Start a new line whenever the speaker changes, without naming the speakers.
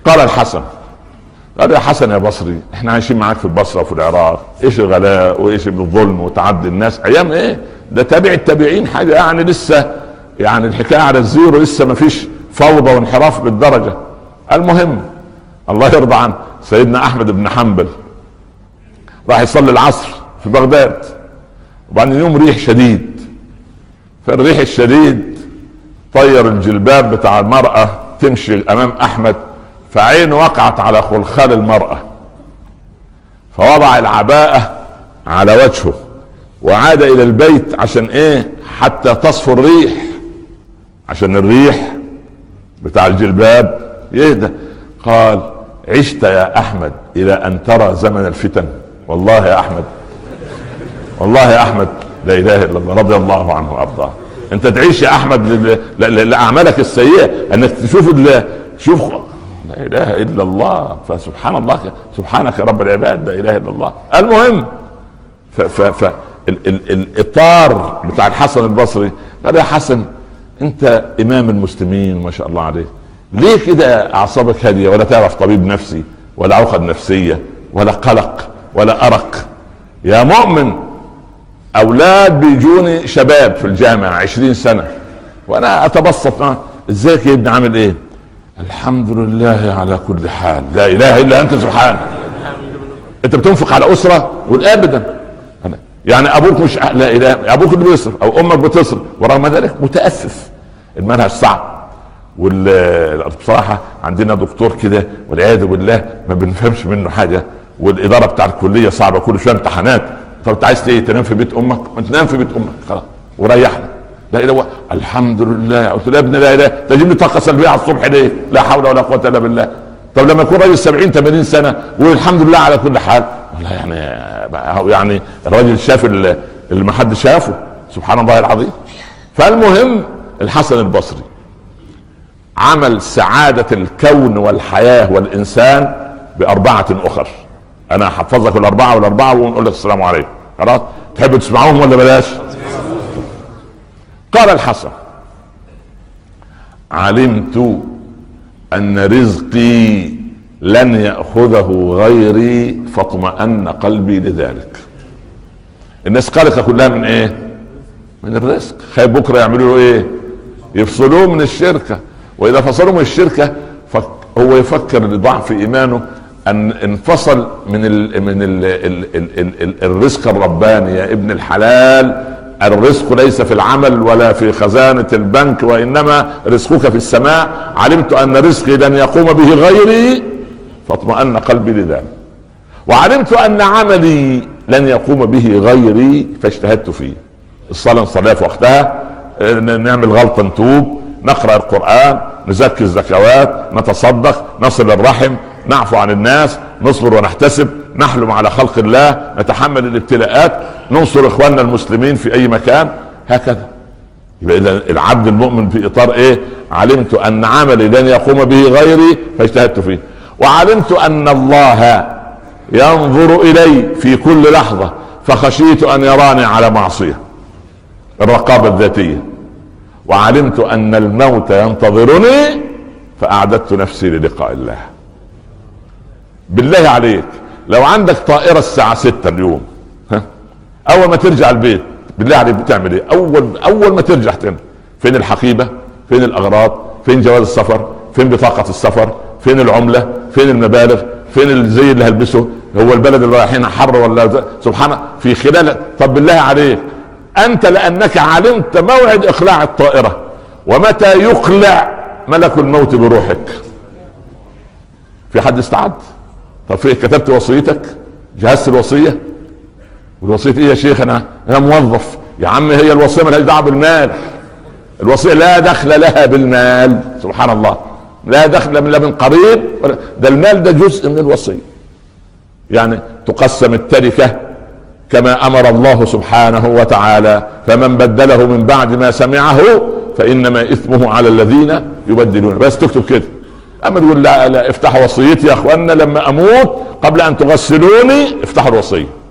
قال الحسن قال يا حسن يا بصري احنا عايشين معاك في البصره وفي العراق ايش الغلاء وايش الظلم وتعدي الناس ايام ايه ده تابع التابعين حاجه يعني لسه يعني الحكايه على الزيرو لسه ما فيش فوضى وانحراف بالدرجه المهم الله يرضى عنه سيدنا احمد بن حنبل راح يصلي العصر في بغداد وبعدين يوم ريح شديد فالريح الشديد طير الجلباب بتاع المرأة تمشي أمام أحمد فعينه وقعت على خلخال المرأة فوضع العباءة على وجهه وعاد إلى البيت عشان إيه حتى تصفو الريح عشان الريح بتاع الجلباب يهدى قال عشت يا أحمد إلى أن ترى زمن الفتن والله يا أحمد والله يا أحمد لا اله الا الله رضي الله عنه وارضاه انت تعيش يا احمد لاعمالك السيئه انك تشوف شوف لا اله الا الله فسبحان الله سبحانك يا رب العباد لا اله الا الله المهم ف ف ف ال ال الاطار بتاع الحسن البصري قال يا حسن انت امام المسلمين ما شاء الله عليك ليه كده اعصابك هاديه ولا تعرف طبيب نفسي ولا عقد نفسيه ولا قلق ولا ارق يا مؤمن اولاد بيجوني شباب في الجامعه عشرين سنه وانا اتبسط معه ازيك يا ابني عامل ايه الحمد لله على كل حال لا اله الا انت سبحانك انت بتنفق على اسره قول ابدا يعني ابوك مش لا اله ابوك اللي بيصرف او امك بتصرف ورغم ذلك متاسف المنهج صعب بصراحه عندنا دكتور كده والعياذ بالله ما بنفهمش منه حاجه والاداره بتاع الكليه صعبه كل شويه امتحانات طب انت عايز ايه تنام في بيت امك ما تنام في بيت امك خلاص وريحنا لا اله الحمد لله قلت له يا ابني لا اله تجيب لي طاقه سلبيه على الصبح ليه؟ لا حول ولا قوه الا بالله طب لما يكون راجل 70 80 سنه والحمد لله على كل حال والله يعني يعني الراجل شاف اللي ما حد شافه سبحان الله العظيم فالمهم الحسن البصري عمل سعادة الكون والحياة والإنسان بأربعة أخر أنا هحفظك الأربعة والأربعة ونقول لك السلام عليكم خلاص تحب تسمعوهم ولا بلاش قال الحسن علمت ان رزقي لن ياخذه غيري فاطمأن قلبي لذلك الناس قلقه كلها من ايه من الرزق خايف بكره يعملوا له ايه يفصلوه من الشركه واذا فصلوا من الشركه هو يفكر لضعف ايمانه ان انفصل من ال من ال ال ال ال الرزق الرباني يا ابن الحلال الرزق ليس في العمل ولا في خزانة البنك وإنما رزقك في السماء علمت أن رزقي لن يقوم به غيري فاطمأن قلبي لذلك وعلمت أن عملي لن يقوم به غيري فاجتهدت فيه الصلاة نصليها في وقتها نعمل غلطة نتوب نقرأ القرآن نزكي الزكوات نتصدق نصل الرحم نعفو عن الناس نصبر ونحتسب نحلم على خلق الله نتحمل الابتلاءات ننصر اخواننا المسلمين في اي مكان هكذا يبقى اذا العبد المؤمن في اطار ايه علمت ان عملي لن يقوم به غيري فاجتهدت فيه وعلمت ان الله ينظر الي في كل لحظه فخشيت ان يراني على معصيه الرقابه الذاتيه وعلمت ان الموت ينتظرني فاعددت نفسي للقاء الله بالله عليك لو عندك طائرة الساعة ستة اليوم ها أول ما ترجع البيت بالله عليك بتعمل إيه؟ أول أول ما ترجع تاني فين الحقيبة؟ فين الأغراض؟ فين جواز السفر؟ فين بطاقة السفر؟ فين العملة؟ فين المبالغ؟ فين الزي اللي هلبسه؟ هو البلد اللي رايحين حر ولا سبحان في خلال طب بالله عليك أنت لأنك علمت موعد إقلاع الطائرة ومتى يقلع ملك الموت بروحك في حد استعد؟ طب في كتبت وصيتك جهزت الوصيه والوصيه ايه يا شيخ انا انا موظف يا عم هي الوصيه مالهاش دعوه بالمال الوصيه لا دخل لها بالمال سبحان الله لا دخل لا من قريب ده المال ده جزء من الوصيه يعني تقسم التركه كما امر الله سبحانه وتعالى فمن بدله من بعد ما سمعه فانما اثمه على الذين يبدلون بس تكتب كده اما تقول لا لا افتحوا وصيتي يا اخوانا لما اموت قبل ان تغسلوني افتحوا الوصيه